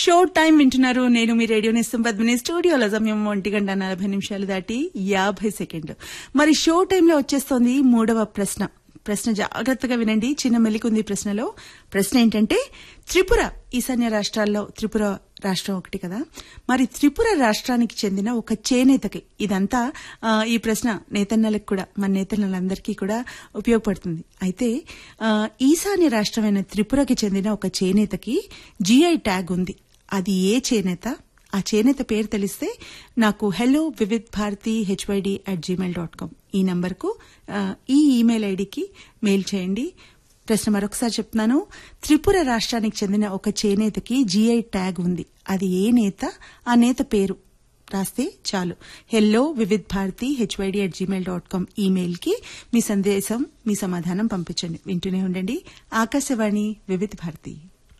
show time వింటున్నారు నేను మీ radio నిస్తం Padmini స్టూడియోలో సమయం ఒంటి గంట నలభై నిమిషాలు దాటి యాభై సెకండ్లు మరి షో టైంలో వచ్చేస్తోంది మూడవ ప్రశ్న ప్రశ్న జాగ్రత్తగా వినండి చిన్న మెలికుంది ప్రశ్నలో ప్రశ్న ఏంటంటే త్రిపుర ఈశాన్య రాష్ట్రాల్లో త్రిపుర రాష్ట్రం ఒకటి కదా మరి త్రిపుర రాష్ట్రానికి చెందిన ఒక చేనేతకి ఇదంతా ఆ, ఈ ప్రశ్న నేతన్నలకు కూడా మన నేతన్నలందరికీ కూడా ఉపయోగపడుతుంది అయితే ఆ, ఈశాన్య రాష్ట్రమైన త్రిపురకి చెందిన ఒక చేనేతకి జిఐ ట్యాగ్ ఉంది అది ఏ చేనేత ఆ చేనేత పేరు తెలిస్తే నాకు hello Vividh Bharati HYD at Gmail dot com ఈ నంబర్కు ఆ, ఈ ఈమెయిల్ ఐడికి మెయిల్ చేయండి ప్రశ్న మరొకసారి చెప్తున్నాను త్రిపుర రాష్ట్రానికి చెందిన ఒక చేనేతకి జీఐ ట్యాగ్ ఉంది అది ఏ నేత ఆ నేత పేరు రాస్తే చాలు hello Vividh Bharati HYD at Gmail dot com ఈమెయిల్కి మీ సందేశం మీ సమాధానం పంపించండి వింటూనే ఉండండి ఆకాశవాణి వివిధ్ భారతి